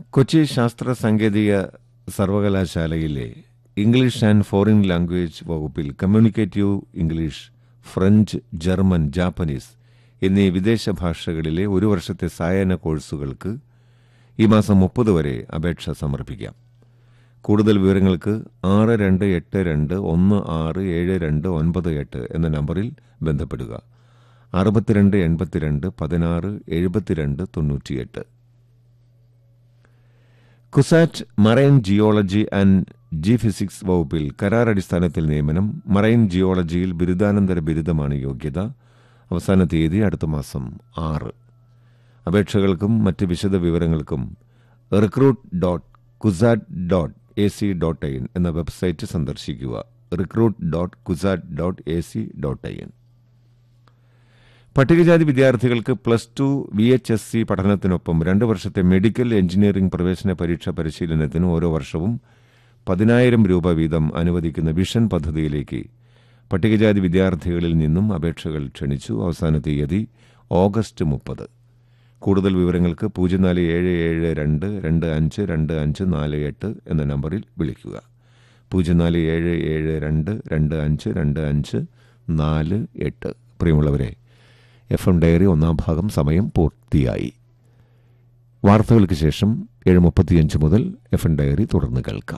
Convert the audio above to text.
കൊച്ചി ശാസ്ത്ര സാങ്കേതിക സർവകലാശാലയിലെ ഇംഗ്ലീഷ് ആൻഡ് ഫോറിൻ ലാംഗ്വേജ് വകുപ്പിൽ communicative English French German Japanese എന്നീ വിദേശ ഭാഷകളിലെ ഒരു വർഷത്തെ സായാഹ്ന കോഴ്സുകൾക്ക് ഈ മാസം മുപ്പത് വരെ അപേക്ഷ സമർപ്പിക്കാം കൂടുതൽ വിവരങ്ങൾക്ക് ആറ് രണ്ട് എട്ട് രണ്ട് ഒന്ന് ആറ് ഏഴ് രണ്ട് ഒൻപത് എട്ട് എന്ന നമ്പറിൽ ബന്ധപ്പെടുക അറുപത്തിരണ്ട് എൺപത്തിരണ്ട് പതിനാറ് എഴുപത്തിരണ്ട് തൊണ്ണൂറ്റിയെട്ട് CUSAT marine geology and geophysics വകുപ്പിൽ കരാർ അടിസ്ഥാനത്തിൽ നിയമനം മറൈൻ ജിയോളജിയിൽ ബിരുദാനന്തര ബിരുദമാണ് യോഗ്യത അവസാന തീയതി അടുത്ത മാസം ആറ് അപേക്ഷകൾക്കും മറ്റ് വിശദ വിവരങ്ങൾക്കും recruit dot CUSAT dot A C dot I N എന്ന വെബ്സൈറ്റ് സന്ദർശിക്കുക recruit dot CUSAT dot A C dot I N പട്ടികജാതി വിദ്യാർത്ഥികൾക്ക് plus two V H S C പഠനത്തിനൊപ്പം രണ്ട് വർഷത്തെ മെഡിക്കൽ എഞ്ചിനീയറിംഗ് പ്രവേശന പരീക്ഷ പരിശീലനത്തിന് ഓരോ വർഷവും പതിനായിരം രൂപ വീതം അനുവദിക്കുന്ന വിഷൻ പദ്ധതിയിലേക്ക് പട്ടികജാതി വിദ്യാർത്ഥികളിൽ നിന്നും അപേക്ഷകൾ ക്ഷണിച്ചു അവസാന തീയതി ഓഗസ്റ്റ് മുപ്പത് കൂടുതൽ വിവരങ്ങൾക്ക് പൂജ്യം നാല് ഏഴ് ഏഴ് രണ്ട് രണ്ട് അഞ്ച് രണ്ട് അഞ്ച് നാല് എട്ട് എന്ന നമ്പറിൽ വിളിക്കുക പൂജ്യം നാല് ഏഴ് ഏഴ് രണ്ട് രണ്ട് അഞ്ച് രണ്ട് അഞ്ച് നാല് എട്ട് പ്രിയമുള്ളവരെ എഫ് എം ഡയറി ഒന്നാം ഭാഗം സമയം പൂർത്തിയായി വാർത്തകൾക്ക് ശേഷം ഏഴ് മുപ്പത്തിയഞ്ച് മുതൽ എഫ് എം ഡയറി തുടർന്ന് കേൾക്കാം